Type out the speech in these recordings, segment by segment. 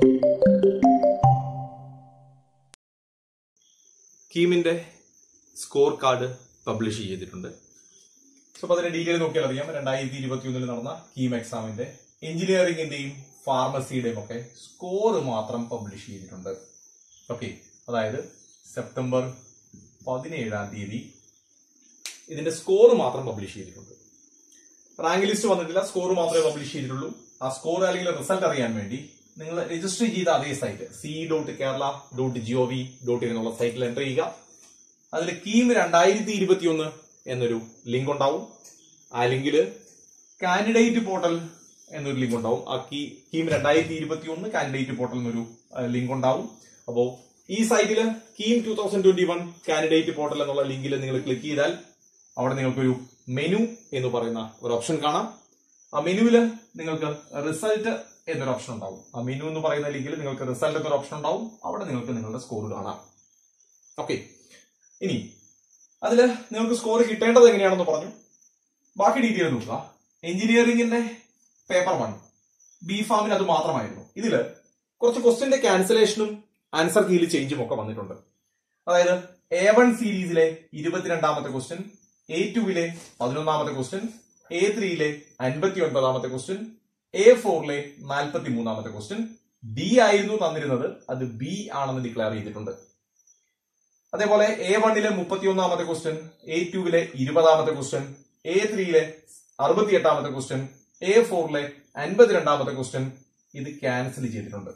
കീമിന്റെ score card publish ചെയ്തിട്ടുണ്ട് so അപ്പൊ അതിന്റെ ഡീറ്റെയിൽ നോക്കിയാൽ അറിയാം രണ്ടായിരത്തി ഇരുപത്തി ഒന്നിൽ നടന്ന കീം എക്സാമിന്റെ എഞ്ചിനീയറിംഗിന്റെയും ഫാർമസിയുടെയും ഒക്കെ സ്കോർ മാത്രം പബ്ലിഷ് ചെയ്തിട്ടുണ്ട് ഓക്കെ അതായത് സെപ്റ്റംബർ പതിനേഴാം തീയതി ഇതിന്റെ സ്കോർ മാത്രം പബ്ലിഷ് ചെയ്തിട്ടുണ്ട് റാങ്ക് ലിസ്റ്റ് വന്നിട്ടില്ല സ്കോർ മാത്രമേ പബ്ലിഷ് ചെയ്തിട്ടുള്ളൂ ആ സ്കോർ അല്ലെങ്കിൽ റിസൾട്ട് അറിയാൻ വേണ്ടി നിങ്ങൾ രജിസ്റ്റർ ചെയ്ത അതേ site C dot Kerala dot G O V dot in എന്നുള്ള സൈറ്റിൽ എൻ്റർ ചെയ്യുക അതിൽ കീം രണ്ടായിരത്തി ഇരുപത്തി ഒന്ന് എന്നൊരു ലിങ്ക് ഉണ്ടാവും ആ ലിങ്കിൽ കാൻഡിഡേറ്റ് പോർട്ടൽ എന്നൊരു ലിങ്ക് ഉണ്ടാവും ആ കീ കീം രണ്ടായിരത്തി ഇരുപത്തി ഒന്ന് കാൻഡിഡേറ്റ് പോർട്ടൽ എന്നൊരു ലിങ്ക് ഉണ്ടാവും അപ്പോ ഈ സൈറ്റിൽ KEAM two thousand twenty one candidate portal എന്നുള്ള ലിങ്കിൽ നിങ്ങൾ ക്ലിക്ക് ചെയ്താൽ അവിടെ നിങ്ങൾക്കൊരു മെനു എന്ന് പറയുന്ന ഒരു ഓപ്ഷൻ കാണാം ആ മെനുവിൽ നിങ്ങൾക്ക് റിസൾട്ട് എന്നൊരു ഓപ്ഷൻ ഉണ്ടാവും ആ മെനു എന്ന് പറയുന്ന ലിങ്കിൽ നിങ്ങൾക്ക് റിസൾട്ട് എന്നൊരു ഓപ്ഷൻ ഉണ്ടാവും അവിടെ നിങ്ങൾക്ക് നിങ്ങളുടെ സ്കോർ കാണാം ഓക്കെ ഇനി അതിൽ നിങ്ങൾക്ക് സ്കോർ കിട്ടേണ്ടത് എങ്ങനെയാണെന്ന് പറഞ്ഞു ബാക്കി ഡീറ്റെയിൽ നോക്കുക എഞ്ചിനീയറിംഗിന്റെ പേപ്പർ വൺ ബി ഫാമിന് അത് മാത്രമായിരുന്നു ഇതില് കുറച്ച് ക്വസ്റ്റ്യന്റെ ക്യാൻസലേഷനും ആൻസർ കീയിൽ ചേഞ്ചും ഒക്കെ വന്നിട്ടുണ്ട് അതായത് എ വൺ സീരീസിലെ ഇരുപത്തിരണ്ടാമത്തെ ക്വസ്റ്റ്യൻ എ ടുവിലെ പതിനൊന്നാമത്തെ ക്വസ്റ്റ്യൻ എ ത്രീയിലെ അൻപത്തി ഒൻപതാമത്തെ ക്വസ്റ്റ്യൻ എ ഫോറിലെ നാൽപ്പത്തി മൂന്നാമത്തെ ക്വസ്റ്റ്യൻ ഡി ആയിരുന്നു തന്നിരുന്നത് അത് ബി ആണെന്ന് ഡിക്ലെയർ ചെയ്തിട്ടുണ്ട് അതേപോലെ എ വണ്ണിലെ മുപ്പത്തിയൊന്നാമത്തെ ക്വസ്റ്റ്യൻ എ ടുവിലെ ഇരുപതാമത്തെ ക്വസ്റ്റ്യൻ എ ത്രീയിലെ അറുപത്തിയെട്ടാമത്തെ ക്വസ്റ്റ്യൻ എ ഫോറിലെ അൻപത്തിരണ്ടാമത്തെ ക്വസ്റ്റ്യൻ ഇത് ക്യാൻസൽ ചെയ്തിട്ടുണ്ട്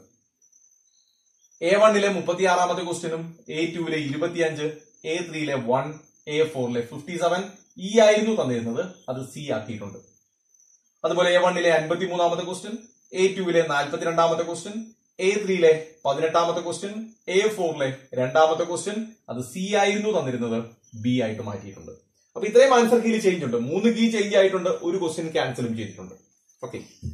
എ വണ്ണിലെ മുപ്പത്തിയാറാമത്തെ ക്വസ്റ്റ്യനും എ ടുവിലെ ഇരുപത്തിയഞ്ച് എ ത്രീയിലെ വൺ എ ഫോറിലെ ഫിഫ്റ്റി സെവൻ ഇ ആയിരുന്നു തന്നിരുന്നത് അത് സി ആക്കിയിട്ടുണ്ട് അതുപോലെ എ വണ്ണിലെ അൻപത്തി മൂന്നാമത്തെ ക്വസ്റ്റ്യൻ എ ടുവിലെ നാൽപ്പത്തിരണ്ടാമത്തെ ക്വസ്റ്റ്യൻ എ ത്രീയിലെ പതിനെട്ടാമത്തെ ക്വസ്റ്റ്യൻ എ ഫോറിലെ രണ്ടാമത്തെ ക്വസ്റ്റ്യൻ അത് സി ആയിരുന്നു തന്നിരുന്നത് ബി ആയിട്ട് മാറ്റിയിട്ടുണ്ട് അപ്പൊ ഇത്രയും ആൻസർ കീയിൽ ചേഞ്ച് ഉണ്ട് മൂന്ന് കീ ചേഞ്ച് ആയിട്ടുണ്ട് ഒരു ക്വസ്റ്റ്യൻ ക്യാൻസലും ചെയ്തിട്ടുണ്ട് ഓക്കെ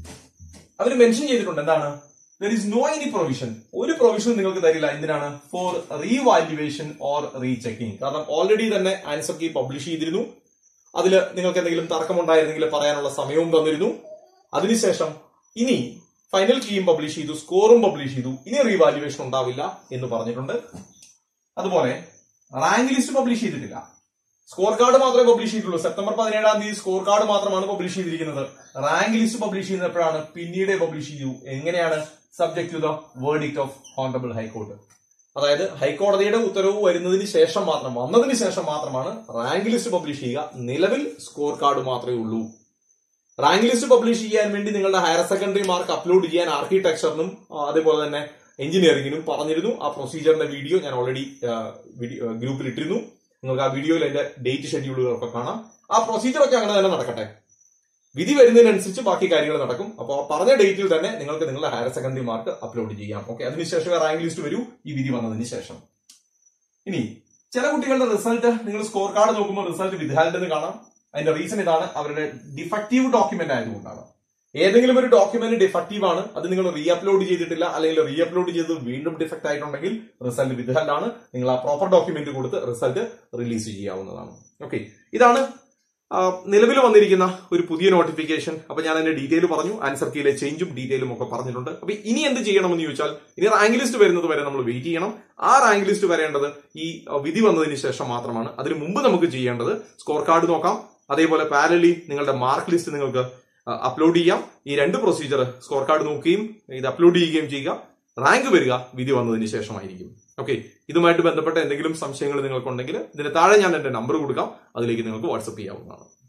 അവർ മെൻഷൻ ചെയ്തിട്ടുണ്ട് എന്താണ് there is no any provision ഒരു പ്രൊവിഷൻ നിങ്ങൾക്ക് തരില്ല എന്തിനാണ് ഫോർ റീവാല്യുവേഷൻ ഓർ റീചെക്കിംഗ് കാരണം ഓൾറെഡി തന്നെ ആൻസർ കീ പബ്ലിഷ് ചെയ്തിരുന്നു അതിൽ നിങ്ങൾക്ക് എന്തെങ്കിലും തർക്കമുണ്ടായിരുന്നെങ്കിൽ പറയാനുള്ള സമയവും തന്നിരുന്നു അതിനുശേഷം ഇനി ഫൈനൽ കീയും പബ്ലിഷ് ചെയ്തു സ്കോറും പബ്ലിഷ് ചെയ്തു ഇനി റീവാല്യുവേഷൻ ഉണ്ടാവില്ല എന്ന് പറഞ്ഞിട്ടുണ്ട് അതുപോലെ റാങ്ക് ലിസ്റ്റ് പബ്ലിഷ് ചെയ്തിട്ടില്ല സ്കോർ കാർഡ് മാത്രമേ പബ്ലിഷ് ചെയ്തിട്ടുള്ളൂ സെപ്റ്റംബർ പതിനേഴാം തീയതി സ്കോർ കാർഡ് മാത്രമാണ് പബ്ലിഷ് ചെയ്തിരിക്കുന്നത് റാങ്ക് ലിസ്റ്റ് പബ്ലിഷ് ചെയ്യുന്നത് എപ്പോഴാണ് പിന്നീട് പബ്ലിഷ് ചെയ്തു എങ്ങനെയാണ് subject to the verdict of honourable high court അതായത് ഹൈക്കോടതിയുടെ ഉത്തരവ് വരുന്നതിന് ശേഷം മാത്രം വന്നതിന് ശേഷം മാത്രമാണ് റാങ്ക് ലിസ്റ്റ് പബ്ലിഷ് ചെയ്യുക നിലവിൽ സ്കോർ കാർഡ് മാത്രമേ ഉള്ളൂ റാങ്ക് ലിസ്റ്റ് പബ്ലിഷ് ചെയ്യാൻ വേണ്ടി നിങ്ങളുടെ ഹയർ സെക്കൻഡറി മാർക്ക് അപ്ലോഡ് ചെയ്യാൻ ആർക്കിടെക്ചറിനും അതേപോലെ തന്നെ എഞ്ചിനീയറിംഗിനും പറഞ്ഞിരുന്നു ആ പ്രൊസീജിയറിന്റെ വീഡിയോ ഞാൻ ഓൾറെഡി ഗ്രൂപ്പിൽ ഇട്ടിരുന്നു നിങ്ങൾക്ക് ആ വീഡിയോയിൽ അതിന്റെ ഡേറ്റ് ഷെഡ്യൂളുകളൊക്കെ കാണാം ആ പ്രൊസീജിയർ ഒക്കെ അങ്ങനെ തന്നെ നടക്കട്ടെ വിധി വരുന്നതിനനുസരിച്ച് ബാക്കി കാര്യങ്ങൾ നടക്കും അപ്പോൾ പറഞ്ഞ ഡേറ്റിൽ തന്നെ നിങ്ങൾക്ക് നിങ്ങളുടെ ഹയർ സെക്കൻഡറി മാർക്ക് അപ്ലോഡ് ചെയ്യാം ഓക്കെ അതിനുശേഷം റാങ്ക് ലിസ്റ്റ് വരൂ ഈ വിധി വന്നതിന് ശേഷം ഇനി ചില കുട്ടികളുടെ റിസൾട്ട് നിങ്ങൾ സ്കോർ കാർഡ് നോക്കുമ്പോൾ റിസൾട്ട് വിദ്യാലയത്തിൽ നിന്ന് കാണാം അതിന്റെ റീസൺ ഇതാണ് അവരുടെ ഡിഫക്റ്റീവ് ഡോക്യുമെന്റ് ആയതുകൊണ്ടാണ് ഏതെങ്കിലും ഒരു ഡോക്യുമെന്റ് ഡിഫക്റ്റീവ് ആണ് അത് നിങ്ങൾ റീ അപ്ലോഡ് ചെയ്തിട്ടില്ല അല്ലെങ്കിൽ റീ അപ്ലോഡ് ചെയ്ത് വീണ്ടും ഡിഫക്റ്റ് ആയിട്ടുണ്ടെങ്കിൽ റിസൾട്ട് വിദ്യാലാണ് നിങ്ങൾ ആ പ്രോപ്പർ ഡോക്യുമെന്റ് കൊടുത്ത് റിസൾട്ട് റിലീസ് ചെയ്യാവുന്നതാണ് ഓക്കെ ഇതാണ് നിലവിൽ വന്നിരിക്കുന്ന ഒരു പുതിയ നോട്ടിഫിക്കേഷൻ അപ്പൊ ഞാൻ അതിന്റെ ഡീറ്റെയിൽ പറഞ്ഞു ആൻസർ കീയിലെ ചേഞ്ചും ഡീറ്റെയിലും ഒക്കെ പറഞ്ഞിട്ടുണ്ട് അപ്പൊ ഇനി എന്ത് ചെയ്യണമെന്ന് ചോദിച്ചാൽ ഇനി റാങ്ക് ലിസ്റ്റ് വരുന്നത് വരെ നമ്മൾ വെയിറ്റ് ചെയ്യണം ആ റാങ്ക് ലിസ്റ്റ് വരേണ്ടത് ഈ വിധി വന്നതിന് ശേഷം മാത്രമാണ് അതിന് മുമ്പ് നമുക്ക് ചെയ്യേണ്ടത് സ്കോർ കാർഡ് നോക്കാം അതേപോലെ പാരലി നിങ്ങളുടെ മാർക്ക് ലിസ്റ്റ് നിങ്ങൾക്ക് അപ്ലോഡ് ചെയ്യാം ഈ രണ്ട് പ്രൊസീജിയർ സ്കോർ കാർഡ് നോക്കുകയും ഇത് അപ്ലോഡ് ചെയ്യുകയും ചെയ്യുക റാങ്ക് വരിക വിധി വന്നതിന് ശേഷമായിരിക്കും ഓക്കെ ഇതുമായിട്ട് ബന്ധപ്പെട്ട എന്തെങ്കിലും സംശയങ്ങൾ നിങ്ങൾക്കുണ്ടെങ്കിൽ ഇതിന് താഴെ ഞാൻ എന്റെ നമ്പർ കൊടുക്കാം അതിലേക്ക് നിങ്ങൾക്ക് വാട്സപ്പ് ചെയ്യാവുന്നതാണ്